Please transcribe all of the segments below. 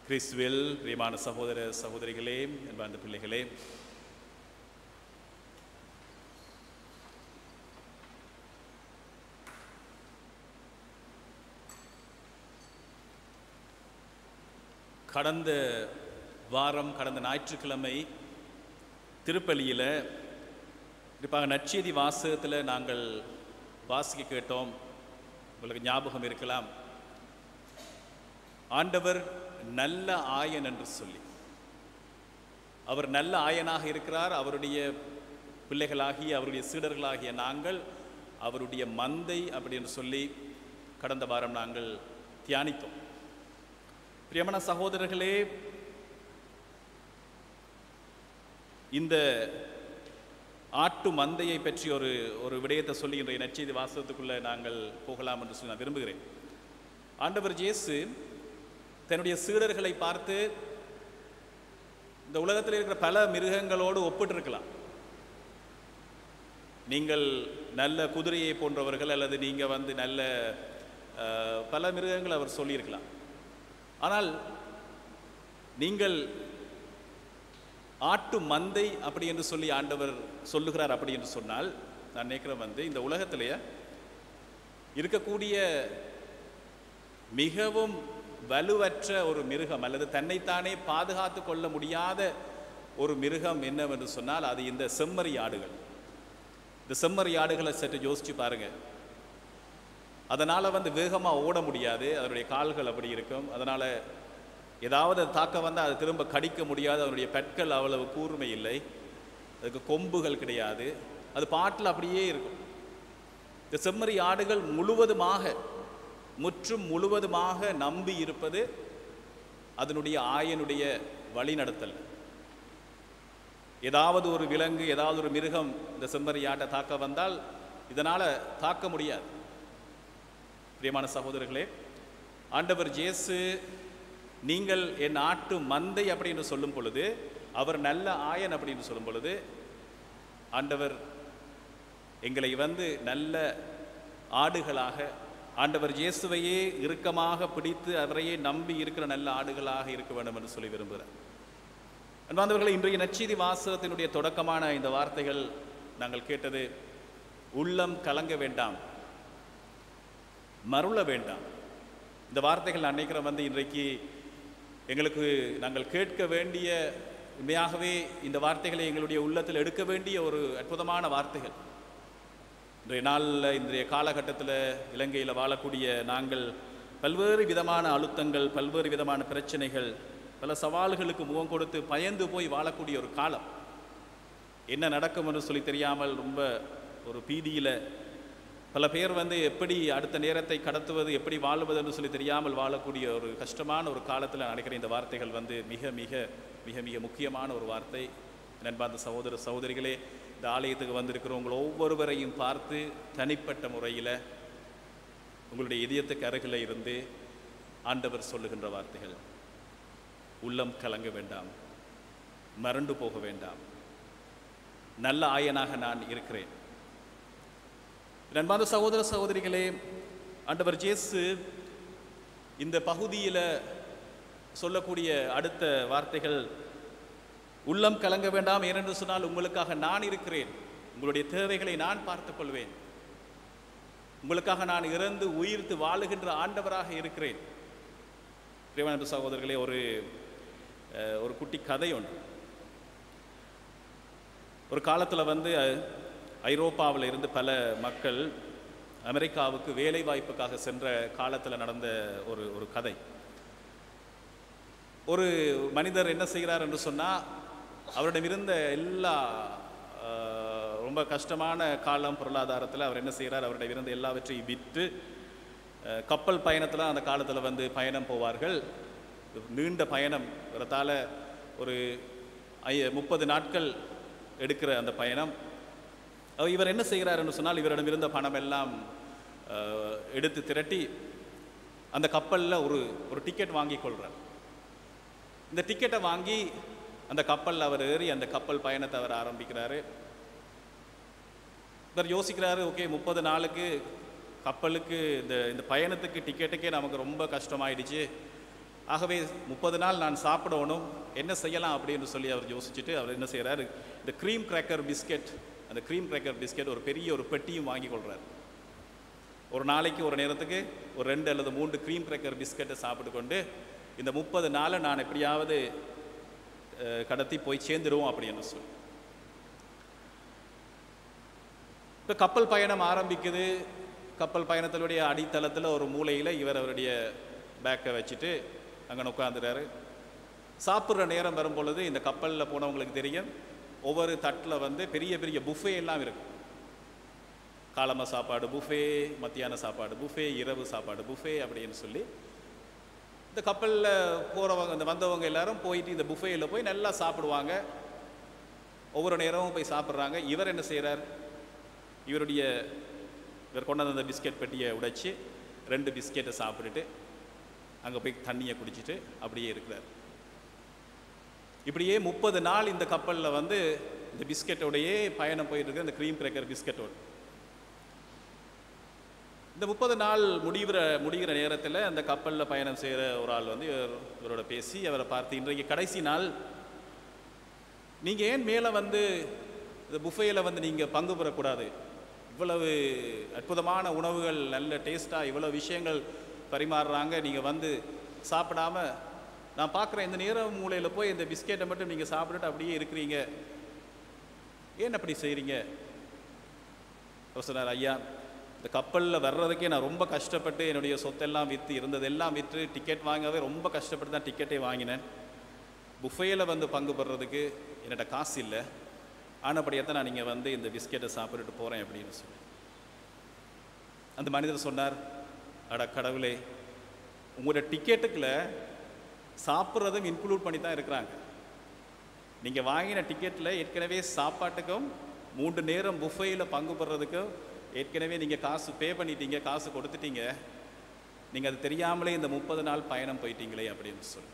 கிறிஸ்துவில் பிரியமான சகோதர சகோதரிகளே அன்பார்ந்த பிள்ளைகளே கடந்த வாரம் கடந்த ஞாயிற்றுக்கிழமை திருப்பலியில் குறிப்பாக நற்செய்தி வாசகத்தில் நாங்கள் வாசிக்க கேட்டோம் உங்களுக்கு ஞாபகம் இருக்கலாம் ஆண்டவர் நல்ல ஆயன் என்று சொல்லி அவர் நல்ல ஆயனாக இருக்கிறார் அவருடைய பிள்ளைகளாகிய அவருடைய சீடர்களாகிய நாங்கள் அவருடைய மந்தை அப்படின்னு சொல்லி கடந்த வாரம் நாங்கள் தியானித்தோம் பிரியமன சகோதரர்களே இந்த ஆட்டு மந்தையை பற்றி ஒரு ஒரு விடயத்தை சொல்லி இன்றைய நற்செய்தி வாசகத்துக்குள்ளே நாங்கள் போகலாம் என்று சொல்லி நான் விரும்புகிறேன் ஆண்டவர் இயேசு தன்னுடைய சீடர்களை பார்த்து இந்த உலகத்தில் இருக்கிற பல மிருகங்களோடு ஒப்பிட்டிருக்கலாம் நீங்கள் நல்ல குதிரையை போன்றவர்கள் அல்லது நீங்கள் வந்து நல்ல அஹ், பல மிருகங்கள் அவர் சொல்லியிருக்கலாம் ஆனால் நீங்கள் ஆட்டு மந்தை அப்படி என்று சொல்லி ஆண்டவர் சொல்லுகிறார் அப்படி என்று சொன்னால் நான் நினைக்கிறேன் வந்து இந்த உலகத்திலேயே இருக்கக்கூடிய மிகவும் வலுவற்ற ஒரு மிருகம் அல்லது தன்னைத்தானே பாதுகாத்து கொள்ள முடியாத ஒரு மிருகம் என்னவென்று சொன்னால் அது இந்த செம்மறி ஆடுகள் இந்த செம்மறி ஆடுகளை சற்று யோசிச்சு பாருங்க அதனால் வந்து வேகமாக ஓட முடியாது அதனுடைய கால்கள் அப்படி இருக்கும் அதனால் ஏதாவது அது தாக்க வந்தால் அது திரும்ப கடிக்க முடியாது அதனுடைய பற்கள் அவ்வளவு கூர்மை இல்லை அதுக்கு கொம்புகள் கிடையாது அது பாட்டில் அப்படியே இருக்கும் இந்த செம்மறி ஆடுகள் முழுவதுமாக முற்றும் முழுவதுமாக நம்பி இருப்பது அதனுடைய ஆயனுடைய வழிநடத்தல் ஏதாவது ஒரு விலங்கு ஏதாவது ஒரு மிருகம் இந்த செம்மறி ஆட்டை தாக்க வந்தால் இதனால் தாக்க முடியாது பிரியமான சகோதரர்களே ஆண்டவர் ஜேசு நீங்கள் என் ஆட்டு மந்தை அப்படின்னு சொல்லும் பொழுது அவர் நல்ல ஆயன் அப்படின்னு சொல்லும் பொழுது ஆண்டவர் எங்களை வந்து நல்ல ஆடுகளாக ஆண்டவர் இயேசுவையே இறுக்கமாக பிடித்து அவரையே நம்பி இருக்கிற நல்ல ஆடுகளாக இருக்க வேண்டும் என்று சொல்லி விரும்புகிறேன் அன்பாந்தவர்களை இன்றைய நச்சீதி வாசகத்தினுடைய தொடக்கமான இந்த வார்த்தைகள் நாங்கள் கேட்டது உள்ளம் கலங்க வேண்டாம் மருள வேண்டாம் இந்த வார்த்தைகள் நான் நினைக்கிறேன் வந்து இன்றைக்கு எங்களுக்கு நாங்கள் கேட்க வேண்டிய உண்மையாகவே இந்த வார்த்தைகளை எங்களுடைய உள்ளத்தில் எடுக்க வேண்டிய ஒரு அற்புதமான வார்த்தைகள் இன்றைய நாளில் இன்றைய காலகட்டத்தில் இலங்கையில் வாழக்கூடிய நாங்கள் பல்வேறு விதமான அழுத்தங்கள் பல்வேறு விதமான பிரச்சனைகள் பல சவால்களுக்கு முகம் கொடுத்து பயந்து போய் வாழக்கூடிய ஒரு காலம் என்ன நடக்கும் என்று சொல்லி தெரியாமல் ரொம்ப ஒரு பீதியில் பல பேர் வந்து எப்படி அடுத்த நேரத்தை கடத்துவது எப்படி வாழ்வது என்று சொல்லி தெரியாமல் வாழக்கூடிய ஒரு கஷ்டமான ஒரு காலத்தில் நடக்கிற இந்த வார்த்தைகள் வந்து மிக மிக மிக மிக முக்கியமான ஒரு வார்த்தை நண்பார்ந்த சகோதர சகோதரிகளே இந்த ஆலயத்துக்கு வந்திருக்கிறவங்க ஒவ்வொருவரையும் பார்த்து தனிப்பட்ட முறையில் உங்களுடைய இதயத்துக்கு அருகில் இருந்து ஆண்டவர் சொல்லுகின்ற வார்த்தைகள் உள்ளம் கலங்க வேண்டாம் மறண்டு போக வேண்டாம் நல்ல ஆயனாக நான் இருக்கிறேன் நண்பார்ந்த சகோதர சகோதரிகளே ஆண்டவர் ஜேசு இந்த பகுதியில் சொல்லக்கூடிய அடுத்த வார்த்தைகள் உள்ளம் கலங்க வேண்டாம் ஏனென்று சொன்னால் உங்களுக்காக நான் இருக்கிறேன் உங்களுடைய தேவைகளை நான் பார்த்துக் கொள்வேன் உங்களுக்காக நான் இறந்து உயிர்த்து வாழுகின்ற ஆண்டவராக இருக்கிறேன் பிரியமான சகோதரர்களே ஒரு அஹ், ஒரு குட்டி கதை ஒன்று ஒரு காலத்தில் வந்து ஐரோப்பாவில் இருந்து பல மக்கள் அமெரிக்காவுக்கு வேலை வாய்ப்புக்காக சென்ற காலத்தில் நடந்த ஒரு ஒரு கதை ஒரு மனிதர் என்ன செய்கிறார் என்று சொன்னால் அவரிடம் இருந்த எல்லா அஹ், ரொம்ப கஷ்டமான காலம் பொருளாதாரத்தில் அவர் என்ன செய்கிறார் அவரிடம் இருந்த எல்லாவற்றையும் விற்று அஹ், கப்பல் பயணத்தில் அந்த காலத்தில் வந்து பயணம் போவார்கள் நீண்ட பயணம் வரத்தால் ஒரு ஐ முப்பது நாட்கள் எடுக்கிற அந்த பயணம் அவர் இவர் என்ன செய்கிறார் என்று சொன்னால் இவரிடம் இருந்த பணம் எல்லாம் அஹ், எடுத்து திரட்டி அந்த கப்பலில் ஒரு ஒரு டிக்கெட் வாங்கி கொள்கிறார் இந்த டிக்கெட்டை வாங்கி அந்த கப்பலில் அவர் ஏறி அந்த கப்பல் பயணத்தை அவர் ஆரம்பிக்கிறாரு இவர் யோசிக்கிறாரு ஓகே முப்பது நாளுக்கு கப்பலுக்கு இந்த இந்த பயணத்துக்கு டிக்கெட்டுக்கே நமக்கு ரொம்ப கஷ்டமாயிடுச்சு ஆகவே முப்பது நாள் நான் சாப்பிடணும் என்ன செய்யலாம் அப்படின்னு சொல்லி அவர் யோசிச்சுட்டு அவர் என்ன செய்கிறாரு இந்த க்ரீம் கிராக்கர் பிஸ்கெட் அந்த க்ரீம் கிராக்கர் பிஸ்கெட் ஒரு பெரிய ஒரு பெட்டியும் வாங்கி கொள்கிறார் ஒரு நாளைக்கு ஒரு நேரத்துக்கு ஒரு ரெண்டு அல்லது மூன்று க்ரீம் கிராக்கர் பிஸ்கெட்டை சாப்பிட்டு கொண்டு இந்த முப்பது நாளை நான் எப்படியாவது அஹ், கடத்தி போய் சேர்ந்துருவோம் அப்படின்னு சொல்லி இப்போ கப்பல் பயணம் ஆரம்பிக்குது கப்பல் பயணத்தினுடைய அடித்தளத்தில் ஒரு மூலையில் இவர் அவருடைய பேக்கை வச்சுட்டு அங்கே உட்காந்துறாரு சாப்பிட்ற நேரம் வரும் பொழுது இந்த கப்பலில் போனவங்களுக்கு தெரியும் ஒவ்வொரு தட்டில் வந்து பெரிய பெரிய புஃபே எல்லாம் இருக்கும் காலம சாப்பாடு புஃபே மத்தியான சாப்பாடு புஃபே இரவு சாப்பாடு புஃபே அப்படின்னு சொல்லி இந்த கப்பலில் போகிறவங்க இந்த வந்தவங்க எல்லாரும் போயிட்டு இந்த புஃபேயில் போய் நல்லா சாப்பிடுவாங்க ஒவ்வொரு நேரமும் போய் சாப்பிட்றாங்க இவர் என்ன செய்கிறார் இவருடைய இவர் கொண்டாந்து அந்த பிஸ்கெட் பெட்டியை உடைச்சி ரெண்டு பிஸ்கெட்டை சாப்பிட்டுட்டு அங்கே போய் தண்ணியை குடிச்சிட்டு அப்படியே இருக்கிறார் இப்படியே முப்பது நாள் இந்த கப்பலில் வந்து இந்த பிஸ்கெட்டோடையே பயணம் போயிட்டு இருக்கு இந்த க்ரீம் கிரேக்கர் பிஸ்கெட்டோட இந்த முப்பது நாள் முடிகிற முடிகிற நேரத்தில் அந்த கப்பலில் பயணம் செய்கிற ஒரு ஆள் வந்து இவர் இவரோட பேசி அவரை பார்த்து இன்றைக்கு கடைசி நாள் நீங்கள் ஏன் மேலே வந்து இந்த புஃபேயில் வந்து நீங்கள் பங்கு பெறக்கூடாது இவ்வளவு அற்புதமான உணவுகள் நல்ல டேஸ்ட்டாக இவ்வளோ விஷயங்கள் பரிமாறுறாங்க நீங்கள் வந்து சாப்பிடாம நான் பார்க்குறேன் இந்த நேர மூலையில் போய் இந்த பிஸ்கெட்டை மட்டும் நீங்கள் சாப்பிட்டுட்டு அப்படியே இருக்கிறீங்க ஏன் அப்படி செய்கிறீங்க அவர் சொன்னார் ஐயா இந்த கப்பலில் வர்றதுக்கே நான் ரொம்ப கஷ்டப்பட்டு என்னுடைய சொத்தெல்லாம் விற்று இருந்ததெல்லாம் விற்று டிக்கெட் வாங்கவே ரொம்ப கஷ்டப்பட்டு தான் டிக்கெட்டே வாங்கினேன் புஃபேயில் வந்து பங்கு பெறதுக்கு என்னோட காசு இல்லை ஆனப்படியாக நான் நீங்கள் வந்து இந்த பிஸ்கெட்டை சாப்பிட்டுட்டு போகிறேன் அப்படின்னு சொல்லி அந்த மனிதர் சொன்னார் அட கடவுளே உங்களோட டிக்கெட்டுக்குள்ள சாப்பிட்றதும் இன்க்ளூட் பண்ணி தான் இருக்கிறாங்க நீங்கள் வாங்கின டிக்கெட்டில் ஏற்கனவே சாப்பாட்டுக்கும் மூன்று நேரம் புஃபேயில் பங்கு பெறதுக்கும் ஏற்கனவே நீங்கள் காசு பே பண்ணிட்டீங்க காசு கொடுத்துட்டீங்க நீங்கள் அது தெரியாமலே இந்த முப்பது நாள் பயணம் போயிட்டீங்களே அப்படின்னு சொல்லி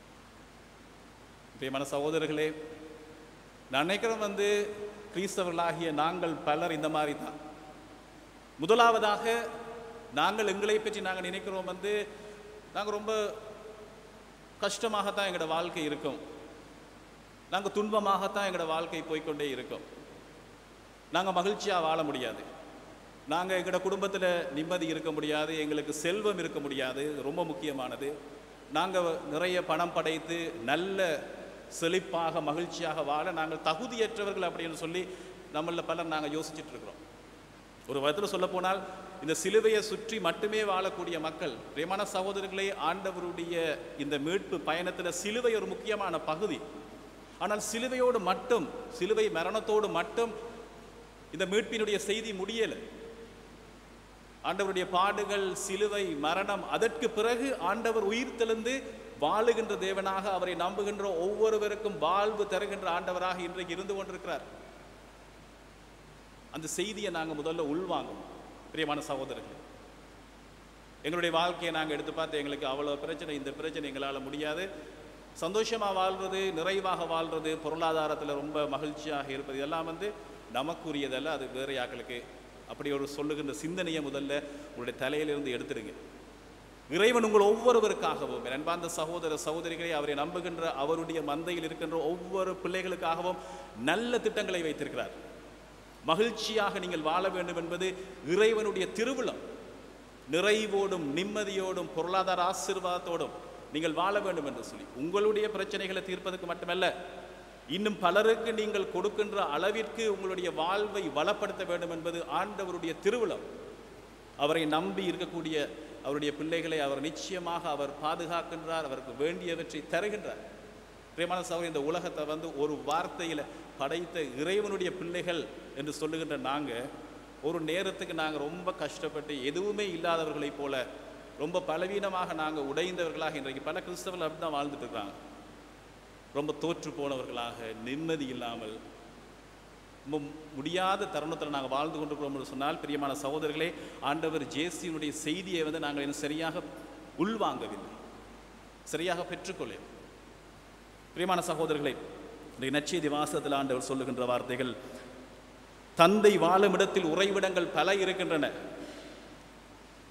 பிரியமான சகோதரர்களே நான் நினைக்கிறேன் வந்து கிறிஸ்தவர்களாகிய நாங்கள் பலர் இந்த மாதிரி தான் முதலாவதாக நாங்கள் எங்களை பற்றி நாங்கள் நினைக்கிறோம் வந்து நாங்கள் ரொம்ப கஷ்டமாகத்தான் எங்களோட வாழ்க்கை இருக்கும் நாங்கள் துன்பமாகத்தான் எங்களோட வாழ்க்கை போய்க்கொண்டே இருக்கும் நாங்கள் மகிழ்ச்சியாக வாழ முடியாது நாங்கள் எங்களோட குடும்பத்தில் நிம்மதி இருக்க முடியாது எங்களுக்கு செல்வம் இருக்க முடியாது ரொம்ப முக்கியமானது நாங்கள் நிறைய பணம் படைத்து நல்ல செழிப்பாக மகிழ்ச்சியாக வாழ நாங்கள் தகுதியற்றவர்கள் அப்படின்னு சொல்லி நம்மள பலர் நாங்கள் யோசிச்சுட்டு இருக்கிறோம் ஒரு விதத்தில் சொல்ல போனால் இந்த சிலுவையை சுற்றி மட்டுமே வாழக்கூடிய மக்கள் பிரியமான சகோதரர்களே ஆண்டவருடைய இந்த மீட்பு பயணத்தில் சிலுவை ஒரு முக்கியமான பகுதி ஆனால் சிலுவையோடு மட்டும் சிலுவை மரணத்தோடு மட்டும் இந்த மீட்பினுடைய செய்தி முடியலை ஆண்டவருடைய பாடுகள் சிலுவை மரணம் அதற்கு பிறகு ஆண்டவர் உயிர் தெளிந்து வாழுகின்ற தேவனாக அவரை நம்புகின்ற ஒவ்வொருவருக்கும் வாழ்வு தருகின்ற ஆண்டவராக இன்றைக்கு இருந்து கொண்டிருக்கிறார் அந்த செய்தியை நாங்கள் முதல்ல உள்வாங்கணும் பிரியமான சகோதரர்களே எங்களுடைய வாழ்க்கையை நாங்கள் எடுத்து பார்த்து எங்களுக்கு அவ்வளோ பிரச்சனை இந்த பிரச்சனை எங்களால் முடியாது சந்தோஷமாக வாழ்றது நிறைவாக வாழ்றது பொருளாதாரத்தில் ரொம்ப மகிழ்ச்சியாக இருப்பது இதெல்லாம் வந்து நமக்குரியதல்ல அது வேறு யாக்களுக்கு அப்படி ஒரு சொல்லுகின்ற சிந்தனையை முதல்ல உங்களுடைய தலையிலிருந்து எடுத்துடுங்க இறைவன் உங்கள் ஒவ்வொருவருக்காகவும் என் அன்பார்ந்த சகோதர சகோதரிகளை அவரை நம்புகின்ற அவருடைய மந்தையில் இருக்கின்ற ஒவ்வொரு பிள்ளைகளுக்காகவும் நல்ல திட்டங்களை வைத்திருக்கிறார் மகிழ்ச்சியாக நீங்கள் வாழ வேண்டும் என்பது இறைவனுடைய திருவிழம் நிறைவோடும் நிம்மதியோடும் பொருளாதார ஆசீர்வாதத்தோடும் நீங்கள் வாழ வேண்டும் என்று சொல்லி உங்களுடைய பிரச்சனைகளை தீர்ப்பதற்கு மட்டுமல்ல இன்னும் பலருக்கு நீங்கள் கொடுக்கின்ற அளவிற்கு உங்களுடைய வாழ்வை வளப்படுத்த வேண்டும் என்பது ஆண்டவருடைய திருவிழம் அவரை நம்பி இருக்கக்கூடிய அவருடைய பிள்ளைகளை அவர் நிச்சயமாக அவர் பாதுகாக்கின்றார் அவருக்கு வேண்டியவற்றை தருகின்றார் பிரியமான சகோதரி இந்த உலகத்தை வந்து ஒரு வார்த்தையில் படைத்த இறைவனுடைய பிள்ளைகள் என்று சொல்லுகின்ற நாங்கள் ஒரு நேரத்துக்கு நாங்கள் ரொம்ப கஷ்டப்பட்டு எதுவுமே இல்லாதவர்களைப் போல ரொம்ப பலவீனமாக நாங்கள் உடைந்தவர்களாக இன்றைக்கு பல கிறிஸ்தவர்கள் அப்படி தான் வாழ்ந்துட்டு இருக்கிறாங்க ரொம்ப தோற்று போனவர்களாக நிம்மதி இல்லாமல் ரொம்ப முடியாத தருணத்தில் நாங்கள் வாழ்ந்து கொண்டிருக்கிறோம் என்று சொன்னால் பிரியமான சகோதரர்களே ஆண்டவர் ஜேசியினுடைய செய்தியை வந்து நாங்கள் இன்னும் சரியாக உள்வாங்கவில்லை சரியாக பெற்றுக்கொள்ள பிரியமான சகோதரர்களே இந்த நச்செய்தி வாசத்தில் ஆண்டவர் சொல்லுகின்ற வார்த்தைகள் தந்தை வாழும் இடத்தில் உறைவிடங்கள் பல இருக்கின்றன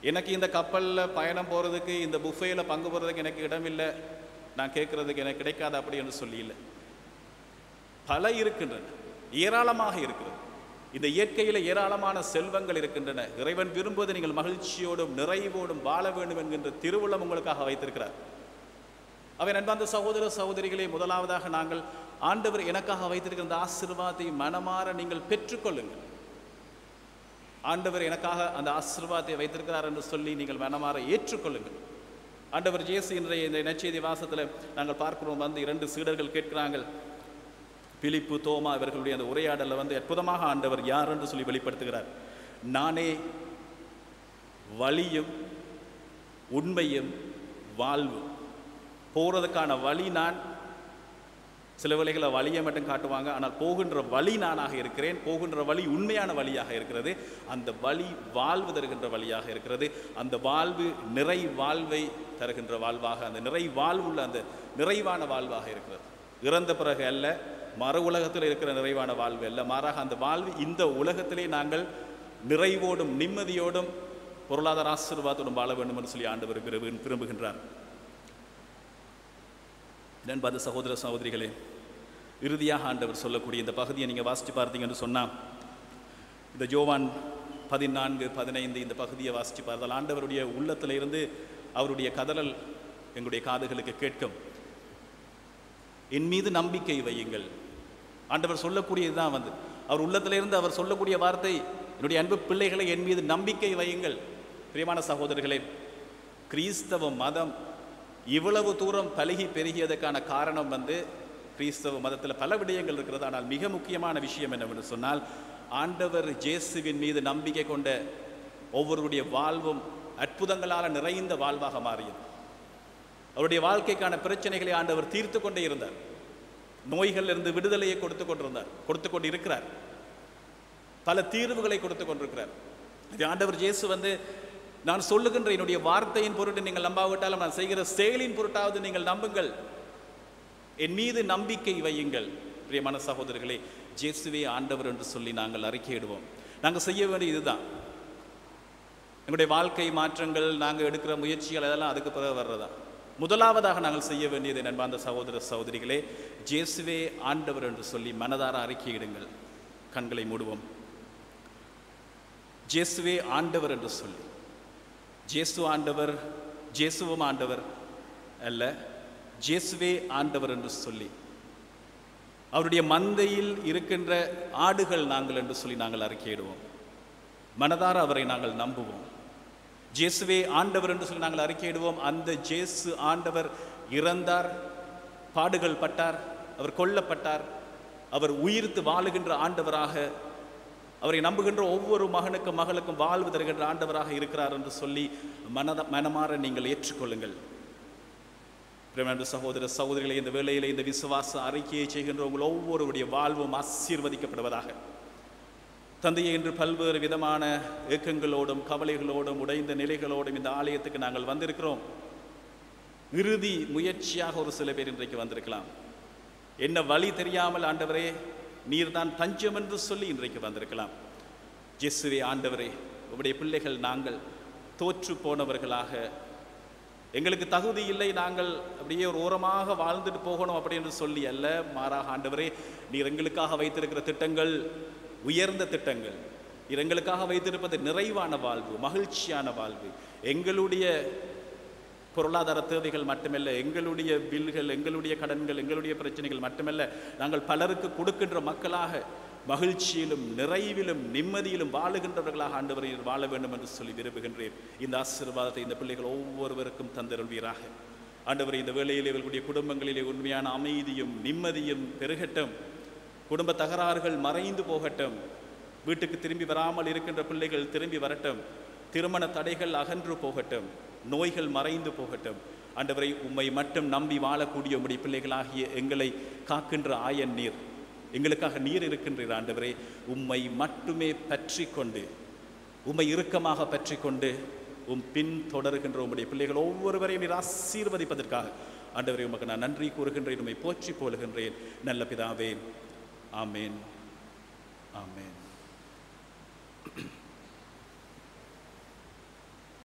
எனக்கு இந்த கப்பலில் பயணம் போகிறதுக்கு இந்த புஃபேயில் பங்கு போகிறதுக்கு எனக்கு இடமில்லை நான் கேட்குறதுக்கு எனக்கு கிடைக்காது அப்படி என்று சொல்லி இல்லை பல இருக்கின்றன ஏராளமாக இருக்கிறது இந்த இயற்கையில் ஏராளமான செல்வங்கள் இருக்கின்றன இறைவன் விரும்புவது நீங்கள் மகிழ்ச்சியோடும் நிறைவோடும் வாழ வேண்டும் என்கின்ற திருவுள்ளம் உங்களுக்காக வைத்திருக்கிறார் அவன் அன்பார்ந்த சகோதர சகோதரிகளே முதலாவதாக நாங்கள் ஆண்டவர் எனக்காக வைத்திருக்கிற அந்த ஆசீர்வாதத்தை மனமாற நீங்கள் பெற்றுக்கொள்ளுங்கள் ஆண்டவர் எனக்காக அந்த ஆசீர்வாதத்தை வைத்திருக்கிறார் என்று சொல்லி நீங்கள் மனமாற ஏற்றுக்கொள்ளுங்கள் ஆண்டவர் ஜேசு இன்றைய இந்த நற்செய்தி வாசத்தில் நாங்கள் பார்க்கிறோம் வந்து இரண்டு சீடர்கள் கேட்கிறாங்கள் பிலிப்பு தோமா இவர்களுடைய அந்த உரையாடலை வந்து அற்புதமாக ஆண்டவர் யார் என்று சொல்லி வெளிப்படுத்துகிறார் நானே வழியும் உண்மையும் வாழ்வும் போகிறதுக்கான வழி நான் சில வேளைகளை வழியை மட்டும் காட்டுவாங்க ஆனால் போகின்ற வழி நானாக இருக்கிறேன் போகின்ற வழி உண்மையான வழியாக இருக்கிறது அந்த வழி வாழ்வு தருகின்ற வழியாக இருக்கிறது அந்த வாழ்வு நிறை வாழ்வை தருகின்ற வாழ்வாக அந்த நிறை வாழ்வுள்ள அந்த நிறைவான வாழ்வாக இருக்கிறது இறந்த பிறகு அல்ல மறு உலகத்தில் இருக்கிற நிறைவான வாழ்வு அல்ல மாறாக அந்த வாழ்வு இந்த உலகத்திலே நாங்கள் நிறைவோடும் நிம்மதியோடும் பொருளாதார ஆசீர்வாதத்தோடும் வாழ வேண்டும் என்று சொல்லி ஆண்டவர் விரும்பு விரும்புகின்றார் நண்பாத சகோதர சகோதரிகளே இறுதியாக ஆண்டவர் சொல்லக்கூடிய இந்த பகுதியை நீங்கள் வாசித்து பார்த்தீங்கன்னு சொன்னால் இந்த ஜோவான் பதினான்கு பதினைந்து இந்த பகுதியை வாசித்து பார்த்தால் ஆண்டவருடைய உள்ளத்தில் இருந்து அவருடைய கதறல் எங்களுடைய காதுகளுக்கு கேட்கும் என் மீது நம்பிக்கை வையுங்கள் ஆண்டவர் சொல்லக்கூடியது தான் வந்து அவர் உள்ளத்திலிருந்து அவர் சொல்லக்கூடிய வார்த்தை என்னுடைய அன்பு பிள்ளைகளை என் மீது நம்பிக்கை வையுங்கள் பிரியமான சகோதரர்களே கிறிஸ்தவ மதம் இவ்வளவு தூரம் பலகி பெருகியதற்கான காரணம் வந்து கிறிஸ்தவ மதத்தில் பல விடயங்கள் இருக்கிறது ஆனால் மிக முக்கியமான விஷயம் என்னவென்று சொன்னால் ஆண்டவர் ஜேசுவின் மீது நம்பிக்கை கொண்ட ஒவ்வொருடைய வாழ்வும் அற்புதங்களால் நிறைந்த வாழ்வாக மாறியது அவருடைய வாழ்க்கைக்கான பிரச்சனைகளை ஆண்டவர் தீர்த்து கொண்டே இருந்தார் நோய்களிலிருந்து விடுதலையை கொடுத்து கொண்டிருந்தார் கொடுத்து கொண்டு இருக்கிறார் பல தீர்வுகளை கொடுத்து கொண்டிருக்கிறார் இது ஆண்டவர் இயேசு வந்து நான் சொல்லுகின்ற என்னுடைய வார்த்தையின் பொருட்டு நீங்கள் நம்பாவிட்டாலும் நான் செய்கிற செயலின் பொருட்டாவது நீங்கள் நம்புங்கள் என் மீது நம்பிக்கை வையுங்கள் பிரியமான சகோதரர்களே ஜேசுவே ஆண்டவர் என்று சொல்லி நாங்கள் அறிக்கையிடுவோம் நாங்கள் செய்ய வேண்டிய இதுதான் எங்களுடைய வாழ்க்கை மாற்றங்கள் நாங்கள் எடுக்கிற முயற்சிகள் அதெல்லாம் அதுக்கு பிறகு வர்றதா முதலாவதாக நாங்கள் செய்ய வேண்டியது நண்பார்ந்த சகோதர சகோதரிகளே ஜேசுவே ஆண்டவர் என்று சொல்லி மனதார அறிக்கையிடுங்கள் கண்களை மூடுவோம் ஜேசுவே ஆண்டவர் என்று சொல்லி ஜேசு ஆண்டவர் ஜேசுவும் ஆண்டவர் அல்ல ஜேசுவே ஆண்டவர் என்று சொல்லி அவருடைய மந்தையில் இருக்கின்ற ஆடுகள் நாங்கள் என்று சொல்லி நாங்கள் அறிக்கையிடுவோம் மனதார அவரை நாங்கள் நம்புவோம் ஜேசுவே ஆண்டவர் என்று சொல்லி நாங்கள் அறிக்கையிடுவோம் அந்த ஜேசு ஆண்டவர் இறந்தார் பாடுகள் பட்டார் அவர் கொல்லப்பட்டார் அவர் உயிர்த்து வாழுகின்ற ஆண்டவராக அவரை நம்புகின்ற ஒவ்வொரு மகனுக்கும் மகளுக்கும் வாழ்வு தருகின்ற ஆண்டவராக இருக்கிறார் என்று சொல்லி மனத மனமாற நீங்கள் ஏற்றுக்கொள்ளுங்கள் பிரமண சகோதர சகோதரிகளை இந்த வேளையிலே இந்த விசுவாச அறிக்கையை செய்கின்ற உங்கள் ஒவ்வொருவருடைய வாழ்வும் ஆசீர்வதிக்கப்படுவதாக தந்தையை இன்று பல்வேறு விதமான ஏக்கங்களோடும் கவலைகளோடும் உடைந்த நிலைகளோடும் இந்த ஆலயத்துக்கு நாங்கள் வந்திருக்கிறோம் இறுதி முயற்சியாக ஒரு சில பேர் இன்றைக்கு வந்திருக்கலாம் என்ன வழி தெரியாமல் ஆண்டவரே நீர்தான் தஞ்சம் என்று சொல்லி இன்றைக்கு வந்திருக்கலாம் ஜெசுவே ஆண்டவரே உங்களுடைய பிள்ளைகள் நாங்கள் தோற்று போனவர்களாக எங்களுக்கு தகுதி இல்லை நாங்கள் அப்படியே ஒரு ஓரமாக வாழ்ந்துட்டு போகணும் அப்படி என்று சொல்லி அல்ல மாறாக ஆண்டவரே நீர் எங்களுக்காக வைத்திருக்கிற திட்டங்கள் உயர்ந்த திட்டங்கள் நீர் எங்களுக்காக வைத்திருப்பது நிறைவான வாழ்வு மகிழ்ச்சியான வாழ்வு எங்களுடைய பொருளாதார தேவைகள் மட்டுமல்ல எங்களுடைய பில்கள் எங்களுடைய கடன்கள் எங்களுடைய பிரச்சனைகள் மட்டுமல்ல நாங்கள் பலருக்கு கொடுக்கின்ற மக்களாக மகிழ்ச்சியிலும் நிறைவிலும் நிம்மதியிலும் வாழுகின்றவர்களாக ஆண்டவரை வாழ வேண்டும் என்று சொல்லி விரும்புகின்றேன் இந்த ஆசீர்வாதத்தை இந்த பிள்ளைகள் ஒவ்வொருவருக்கும் தந்தருள்வீராக ஆண்டவரை இந்த வேளையில் இவர்களுடைய குடும்பங்களிலே உண்மையான அமைதியும் நிம்மதியும் பெருகட்டும் குடும்ப தகராறுகள் மறைந்து போகட்டும் வீட்டுக்கு திரும்பி வராமல் இருக்கின்ற பிள்ளைகள் திரும்பி வரட்டும் திருமண தடைகள் அகன்று போகட்டும் நோய்கள் மறைந்து போகட்டும் ஆண்டவரை உம்மை மட்டும் நம்பி வாழக்கூடிய உம்முடைய பிள்ளைகளாகிய எங்களை காக்கின்ற ஆயன் நீர் எங்களுக்காக நீர் இருக்கின்றீர் ஆண்டவரே உம்மை மட்டுமே பற்றி கொண்டு உம்மை இறுக்கமாக பற்றி கொண்டு உம் பின் தொடருகின்ற உம்முடைய பிள்ளைகள் ஒவ்வொருவரையும் நீர் ஆசீர்வதிப்பதற்காக ஆண்டவரே உமக்கு நான் நன்றி கூறுகின்றேன் உம்மை போற்றி போலுகின்றேன் நல்ல பிதாவே ஆமேன் ஆமேன்